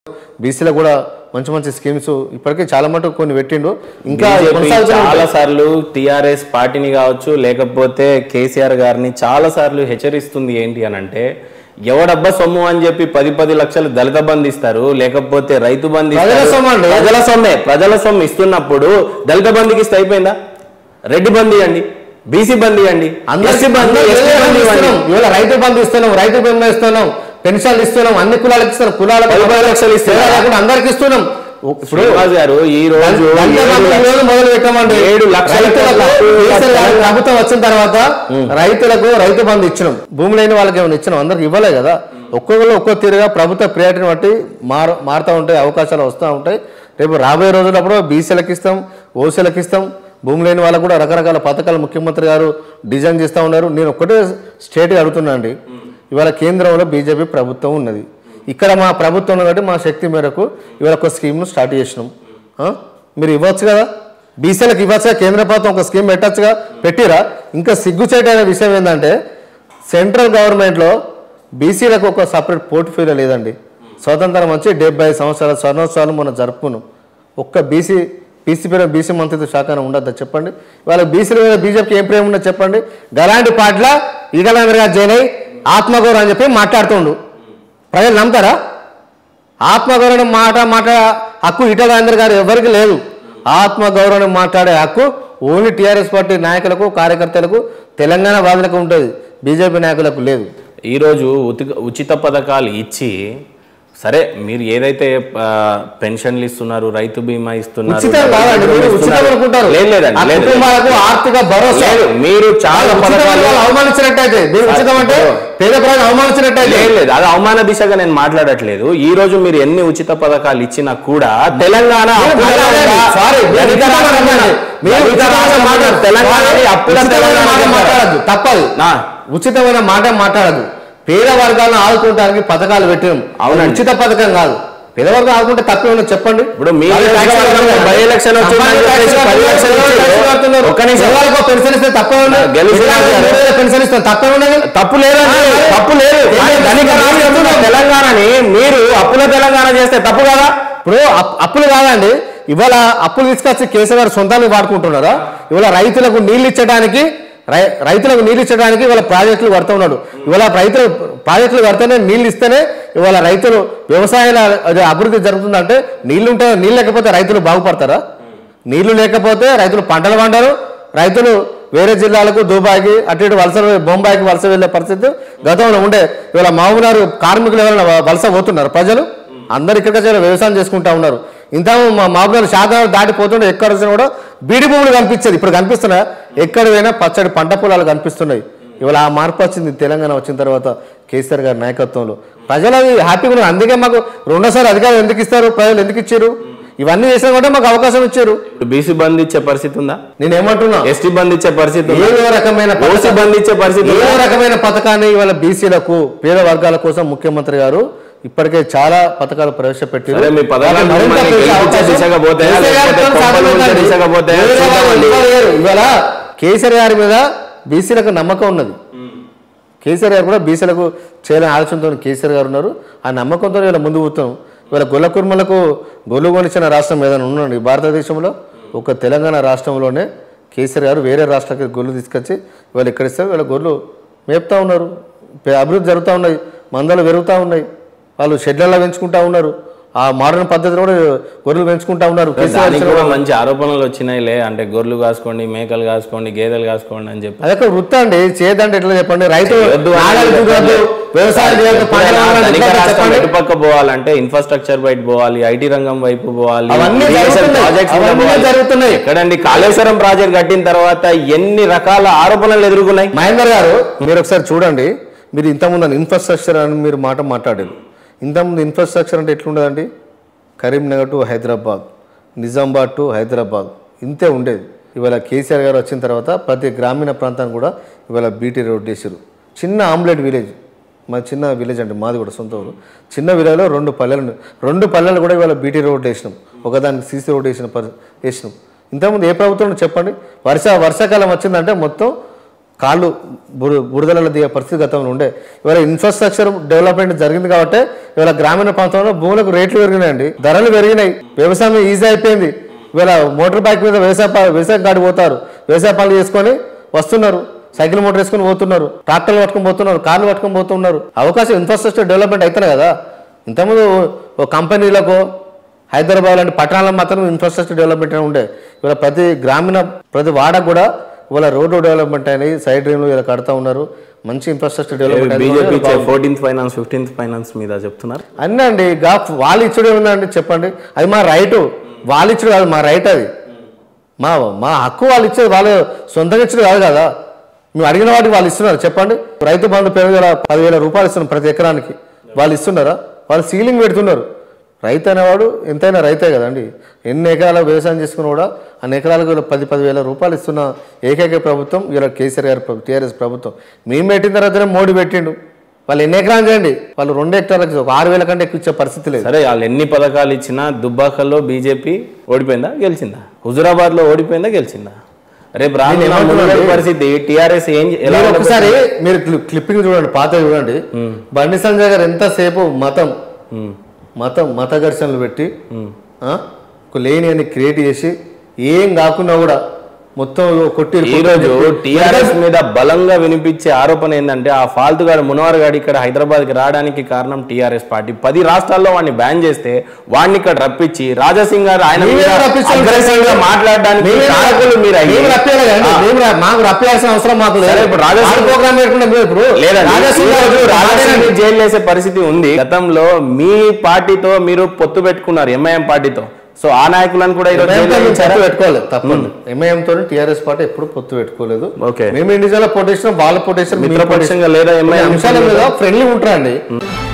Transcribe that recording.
బీసీలో కూడా మంచి మంచి స్కీమ్స్ ఇప్పటికే చాలా మటుకు కొన్ని పెట్టిండు ఇంకా BJP కొనసాగుతూనే చాలా ఉంటాయి. సార్లు టిఆర్ఎస్ పార్టీని కావచ్చు లేకపోతే కేసీఆర్ గారిని చాలా సార్లు హెచ్చరిస్తుంది ఏంటి అని అంటే ఎవడబ్బా సొమ్ము అని చెప్పి పది పది లక్షలు దళిత బంధు ఇస్తారు లేకపోతే రైతు బంధు ఇస్తారు. ప్రజల సొమ్ము అండి. ప్రజల సొమ్మే ప్రజల సొమ్ము ఇస్తున్నప్పుడు దళిత బంధుకి ఇస్తే అయిపోయిందా రెడ్డి బంధు ఇవ్వండి బీసీ బంధు ఇవ్వండి ఎస్సీ బంధు అందరికీ ఎస్టీ బంధు ఇవ్వండి ఇస్తున్నాం. ఇవాళ రైతు బంధు ఇస్తున్నాం రైతు బీమా ఇస్తున్నాం పెన్షన్లు ఇస్తున్నాం అన్ని కులాలకు ఇస్తున్నాం కులాలకు పది పది లక్షలు ఇస్తున్నాం. తేడా లేకుండా అందరికి ఇస్తున్నాం ఇప్పుడు శ్రీనివాస్ గారు ఈ రోజు దళిత ఏడు బంధు ఈ లక్ష- రోజు మొదలు పెట్టామండి ఏడు లక్షల రైతులకు కోట్లు కేసీఆర్ గారి ప్రభుత్వం వచ్చిన తర్వాత రైతులకు రైతు బంధు ఇచ్చినాం భూమి లేని వాళ్ళకి ఏమైనా ఇచ్చినాం అందరికి ఇవ్వలే కదా ఒక్కొక్కరు ఒక్కో తీరుగా ప్రభుత్వ ప్రియారిటీని బట్టి మారు మారుతూ ఉంటాయి అవకాశాలు వస్తూ ఉంటాయి రేపు రాబోయే రోజులప్పుడు బీసీలకు ఇస్తాం ఓసీలకు ఇస్తాం భూమి లేని వాళ్ళకు కూడా రకరకాల పథకాలు ముఖ్యమంత్రి గారు డిజైన్ చేస్తూ ఉన్నారు నేను ఒక్కటే స్టేట్గా అడుగుతున్నా అండి ఇవాళ కేంద్రంలో బీజేపీ ప్రభుత్వం ఉన్నది ఇక్కడ మా ప్రభుత్వం ఉంది కాబట్టి మా శక్తి మేరకు ఇవాళ ఒక స్కీమ్ను స్టార్ట్ చేసినాం ఆ? మీరు ఇవ్వచ్చు కదా బీసీలకు ఇవ్వచ్చుగా కేంద్ర ప్రభుత్వం ఒక స్కీమ్ పెట్టచ్చుగా పెట్టిరా ఇంకా సిగ్గుచేటైన విషయం ఏంటంటే సెంట్రల్ గవర్నమెంట్లో బీసీలకు ఒక సపరేట్ పోర్ట్ఫోలియో లేదండి స్వతంత్రం వచ్చి డెబ్బై సంవత్సరాల స్వర్ణోత్సవాలు మనం జరుపుకున్నాం ఒక్క బీసీ బీసీ పేరు బీసీ మంత్రిత్వ శాఖ ఉండద్దా చెప్పండి ఇవాళ బీసీల మీద బీజేపీకి ఏం ప్రేమ ఉన్నది చెప్పండి గలాంటి పాటల ఈగలందరిగా జైన్ అయి ఆత్మగౌరవం అని చెప్పి మాట్లాడుతుండు ప్రజలు నమ్ముతారా ఆత్మగౌరవం మాట మాట హక్కు ఇటగాంధ్ర గారు ఎవరికి లేదు ఆత్మగౌరవం మాట్లాడే హక్కు ఓన్లీ టీఆర్ఎస్ పార్టీ నాయకులకు కార్యకర్తలకు తెలంగాణ వాదులకు ఉంటుంది బీజేపీ నాయకులకు లేదు ఈరోజు ఉతి ఉచిత పథకాలు ఇచ్చి సరే మీరు ఏదైతే ఆ, పెన్షన్లు ఇస్తున్నారు రైతు బీమా ఇస్తున్నారు ఉచితం కాదండి మీరు ఉచితం ఇస్తున్నారు. అనుకుంటారు లేదు లేదండి ఆ లేదు, లేదు. కుటుంబాలకు ఆర్థిక భరోసా లేదు మీరు చాలా ఉచితం అని పథకాలు వాళ్ళు అవమానించినట్టయితే మీరు ఉచితం అంటే పేద ప్రజలు అవమానించినట్టయితే లేదు లేదు అది అవమాన దిశగా నేను మాట్లాడట్లేదు ఈ రోజు మీరు ఎన్ని ఉచిత పథకాలు ఇచ్చినా కూడా తెలంగాణ మీరు అప్పుల మాట్లాడండి. తెలంగాణ- సారీ, మీరు దళిత ఉచితం రాష్ట్రం అనకండి. మీరు దళిత ఉచితం రాష్ట్రం మాట అంటారు. తెలంగాణని అప్పుల ఉచితమైన తెలంగాణ మాట అంటారు. మాట్లాడద్దు తప్పదు నా. ఉచితమైన మాట మాట్లాడదు పేద వర్గాలను ఆదుకోవడానికి పథకాలు పెట్టినాం అవునండి. ఉచిత పథకం కాదు పేద వర్గం ఆదుకుంటే తప్పేమన్నా చెప్పండి ఇప్పుడు మీ వాళ్ళు ట్యాక్స్ నియోజకవర్గంలో కడుతున్నారు. బై ఎలక్షన్ వచ్చిందని అమ్మాయిలు చెప్పేసి ట్యాక్స్ పది లక్షలు కడుతున్నారు. ఇచ్చారు. ట్యాక్స్ కడుతున్నారు. ఒక్క నిమిషం. ఎవరికో పెన్షన్ ఇస్తే తప్పే ఉంది గెలిచిన ఇరవై గారు. ఐదు వేల పెన్షన్ ఇస్తే తప్పే ఉన్నది తప్పు లేదండి ఆ, తప్పు లేదు లేదు. కానీ ధనిక రాష్ట్రంలో తెలంగాణని మీరు అప్పుల తెలంగాణ చేస్తే తప్పు కదా ఇప్పుడు అప్- అప్పులు కాదండి ఇవాళ అప్పులు తీసుకొచ్చి కేసీఆర్ గారు సొంతానికి వాడుకుంటున్నారా ఇవాళ రైతులకు నీళ్లు ఇచ్చడానికి రై- రైతులకు నీళ్లు ఇచ్చడానికి ఇవాళ ప్రాజెక్టులు కడుతూ ఉన్నాడు ఇవాళ రైతులు ప్రాజెక్టులు కడితేనే నీళ్లు ఇస్తేనే ఇవాళ రైతులు వ్యవసాయాల అది అభివృద్ధి జరుగుతుందంటే నీళ్లు ఉంటే నీళ్ళు లేకపోతే రైతులు బాగుపడతారా నీళ్లు లేకపోతే రైతులు పంటలు పండరు రైతులు వేరే జిల్లాలకు దుబాయ్కి అటు ఇటు వలస బొంబాయికి వలస వెళ్ళే పరిస్థితి గతంలో ఉండే ఇవాళ మామూలు కార్మికులు ఎవరైనా వలస పోతున్నారు ప్రజలు అందరు ఇక్కడ చాలా వ్యవసాయం చేసుకుంటా ఉన్నారు ఇంత మా మామూలు శాతం దాటిపోతుండే ఎక్కడ వచ్చినా కూడా బీడి భూములు కనిపించేది ఇప్పుడు కనిపిస్తున్నా ఎక్కడ పోయినా పచ్చడి పంట పొలాలు కనిపిస్తున్నాయి ఇవాళ ఆ మార్పు వచ్చింది తెలంగాణ వచ్చిన తర్వాత కేసీఆర్ గారి నాయకత్వంలో ప్రజలు అది హ్యాపీగా ఉన్నారు అందుకే మాకు రెండోసారి అధికారం ఎందుకు ఇస్తారు ప్రజలు ఎందుకు ఇచ్చారు ఇవన్నీ చేసినా కూడా మాకు అవకాశం ఇచ్చారు ఇప్పుడు బీసీ బంద్ ఇచ్చే పరిస్థితి ఉందా నేను ఏమంటున్నా ఎస్టీ బంద్ ఇచ్చే పరిస్థితి ఉందా ఏదో రకమైన ఓసీ పథకం- బంద్ ఇచ్చే పరిస్థితి ఏదో ఉందా రకమైన పథకాన్ని ఇవాళ బీసీలకు పేద వర్గాల కోసం ముఖ్యమంత్రి గారు ఇప్పటికే చాలా పథకాలు ప్రవేశపెట్టారు సరే, మీ పథకాలు వాటిని మరింత మిమ్మల్ని పెంచే గెలిపించే అవకాశం దిశగా పోతాయా? కేసీఆర్ లేకపోతే గారితో కొంపలు ముంచే సాధ్యమవుతుంది. దిశగా పోతాయా? వేరే వాళ్ళు చూద్దామండి. ఇంకా లేరు. ఇవాళ కేసీఆర్ గారి మీద బీసీలకు నమ్మకం ఉన్నది కేసీఆర్ గారు కూడా బీసీలకు చేయాలని ఆలోచనతో కేసీఆర్ గారు ఉన్నారు ఆ నమ్మకంతో ఇలా ముందు పోతాం ఇవాళ గొల్ల కుర్మలకు గొల్లు కొనిచ్చిన రాష్ట్రం ఏదైనా ఉండండి భారతదేశంలో ఒక తెలంగాణ రాష్ట్రంలోనే కేసీఆర్ గారు వేరే రాష్ట్రాలకి గొల్లు తీసుకొచ్చి ఇవాళ ఇక్కడ ఇస్తే వీళ్ళ గొర్రెలు మేపుతా ఉన్నారు పె- అభివృద్ధి జరుగుతూ ఉన్నాయి మందలు పెరుగుతూ ఉన్నాయి వాళ్ళు షెడ్లలో పెంచుకుంటా ఉన్నారు ఆ మోడర్న్ పద్ధతిలో కూడా గొర్రెలు పెంచుకుంటా ఉన్నారు కేసీఆర్ దానికి ఇచ్చిన కూడా మంచి ఆరోపణలు వచ్చినాయిలే అంటే గొర్రెలు కాసుకోండి మేకలు కాసుకోండి గేదెలు కాసుకోండి అని చెప్పి అదొక వృత్తి అండి చేద్దంటే ఎట్లా చెప్పండి రైతు చేయొద్దు అని నాగలి దున్నొద్దు, వ్యవసాయం చేయొద్దు, పంటలు ఎప్పుడైనా పండాలి, ధనిక ఎట్లా రాష్ట్రం చెప్పండి ఎటుపక్క పోవాలంటే ఇన్ఫ్రాస్ట్రక్చర్ బయట పోవాలి ఐటీ రంగం వైపు పోవాలి అవన్నీ irrigation జరుగుతున్నాయి. projects మీద అవన్నీ పోవాలి. జరుగుతున్నాయి. ఎక్కడండి కాళేశ్వరం ప్రాజెక్ట్ కట్టిన తర్వాత ఎన్ని రకాల ఆరోపణలు ఎదుర్కొన్నాయి మహేందర్ గారు మీరు ఒకసారి చూడండి మీరు ఇంతకుముందు ఇన్ఫ్రాస్ట్రక్చర్ అని మీరు మాట మాట్లాడారు ఇంతకుముందు ఇన్ఫ్రాస్ట్రక్చర్ అంటే ఎట్లుండదండి కరీంనగర్ టు హైదరాబాద్ నిజామాబాద్ టు హైదరాబాద్ ఇంతే ఉండేది ఇవాళ కేసీఆర్ గారు వచ్చిన తర్వాత ప్రతి గ్రామీణ ప్రాంతాన్ని కూడా ఇవాళ బీటీ రోడ్ వేసారు చిన్న ఆమ్లెట్ విలేజ్ మా చిన్న విలేజ్ అంటే మాది కూడా సొంత ఊరు చిన్న విలేజ్లో రెండు పల్లెలు ఉన్నాయి. రెండు పల్లెలు కూడా ఇవాళ బీటీ రోడ్ వేసినాం ఒకదానికి సీసీ రోడ్ వేసిన పరి వేసినాం ఇంతకుముందు ఏ ప్రభుత్వం చెప్పండి వర్ష వర్షాకాలం వచ్చిందంటే మొత్తం కాళ్ళు బుర బురదలలో దిగే పరిస్థితి గతంలో ఉండే ఇవాళ ఇన్ఫ్రాస్ట్రక్చర్ డెవలప్మెంట్ జరిగింది కాబట్టి ఇవాళ గ్రామీణ ప్రాంతంలో భూములకు రేట్లు పెరిగినాయండి ధరలు పెరిగినాయి వ్యవసాయం ఈజీ అయిపోయింది ఇవాళ మోటార్ బైక్ మీద వ్యవసాయ ప- వ్యవసాయం కాడికి పోతారు వ్యవసాయ పనులు చేసుకొని వస్తున్నారు సైకిల్ మోటార్ వేసుకొని పోతున్నారు ట్రాక్టర్లు పట్టుకొని పోతున్నారు కార్లు పట్టుకొని పోతున్నారు అవకాశం ఇన్ఫ్రాస్ట్రక్చర్ డెవలప్మెంట్ అవుతున్నాయి కదా ఇంతకుముందు ఓ కంపెనీలకు హైదరాబాద్ లాంటి పట్టణాల్లో మాత్రం ఇన్ఫ్రాస్ట్రక్చర్ డెవలప్మెంట్ అని ఉండే ఇవాళ ప్రతి గ్రామీణ ప్రతి వాడకు కూడా ఇవాళ రోడ్డు డెవలప్మెంట్ అయినాయి సైడ్ డ్రీమ్లు ఇలా కడతా ఉన్నారు మంచి ఇన్ఫ్రాస్ట్రక్చర్ డెవలప్మెంట్ బీజేపీ అయింది ఫోర్టీన్త్ ఫైనాన్స్ ఫిఫ్టీన్త్ ఫైనాన్స్ మీద చెప్తున్నారు అన్నీ అండి గా వాళ్ళు ఇచ్చుడే ఉందండి చెప్పండి అది మా రైటు వాళ్ళు ఇచ్చుడు కాదు మా రైట్ అది మా మా హక్కు వాళ్ళు ఇచ్చేది వాళ్ళు సొంతంగా ఇచ్చేది కాదు కదా మేము అడిగిన వాటికి వాళ్ళు ఇస్తున్నారు చెప్పండి రైతు బంధు పేరు మీద పదివేల రూపాయలు ఇస్తున్నారు ప్రతి ఎకరానికి వాళ్ళు ఇస్తున్నారా వాళ్ళు సీలింగ్ పెడుతున్నారు రైతు అనేవాడు ఎంతైనా రైతే కదండి ఎన్ని ఎకరాల వ్యవసాయం చేసుకున్నా కూడా అన్ని ఎకరాలకు వీళ్ళు పది పదివేల రూపాయలు ఇస్తున్న ఏకైక ప్రభుత్వం ఇలా కేసీఆర్ గారి ప్రభు- టీఆర్ఎస్ ప్రభుత్వం మేము పెట్టిన తర్వాతనే మోడీ పెట్టిండు వాళ్ళు ఎన్ని ఎకరాలు చేయండి వాళ్ళు రెండు హెక్టార్లకు ఒక ఆరు వేల కంటే ఎక్కువ ఇచ్చే పరిస్థితి లేదు సరే వాళ్ళు ఎన్ని పథకాలు ఇచ్చినా దుబ్బాకల్లో బీజేపీ ఓడిపోయిందా గెలిచిందా హుజురాబాద్ లో ఓడిపోయిందా గెలిచిందా రేపు రానున్న ఏమంటున్నాను మునుగోడు అంటే- పరిస్థితి టీఆర్ఎస్ ఏం ఎలా మీరు ఉండబోతుంది? ఒకసారి మీరు క్లి- క్లిప్పింగ్ చూడండి పాత చూడండి బండి సంజయ్ గారు ఎంతసేపు మతం ఉమ్, మతం మత ఘర్షణలు పెట్టి ఆ, ఒక లేని అని క్రియేట్ చేసి ఏం కాకుండా కూడా మొత్తం కొట్టి ఈ రోజు టీఆర్ఎస్ మీద బలంగా వినిపించే ఆరోపణ ఏంటంటే ఆ ఫాల్తుగాడు మునవర్ గాడు ఇక్కడ హైదరాబాద్ కి రావడానికి కారణం టీఆర్ఎస్ పార్టీ పది రాష్ట్రాల్లో వాడిని బ్యాన్ చేస్తే వాడిని ఇక్కడ రప్పించి రాజాసింగ్ గారు ఆయన మీద మేమే రప్పించాలి. aggressive గా మాట్లాడడానికి మేమే- కారకులు మీరు అయ్యి. మేము రప్పియాలి కదండి. ఆ. మేము ర- మాకు రప్పియాల్సిన అవసరం మాకు లేదు సరే, ఇప్పుడు రాజాసింగ్ వాళ్ళ ప్రోగ్రామ్ పెట్టుకుంటే మేము ఇప్పుడు లేదండి రాజాసింగ్ ఈ గారు రోజు రాజాసింగ్ రాజాసింగ్ జైలు వేసే పరిస్థితి ఉంది గతంలో మీ పార్టీతో మీరు పొత్తు పెట్టుకున్నారు ఎంఐఎం పార్టీతో సో ఆ నాయకులను కూడా ఈరోజు ఎంఐఎం జైల్లో తో ఉంచారా? పొత్తు పెట్టుకోలేదు తప్పండి ఎంఐఎం తో టీఆర్ఎస్ పార్టీ ఎప్పుడు పొత్తు పెట్టుకోలేదు ఓకే. మేము ఇండివిజువల్ పొటేషన్ వాళ్ళ పొటేషన్ మిత్రపక్షంగా లేదా ఎంఐఎం అంశాల మీద ఫ్రెండ్లీ ఉంటారండి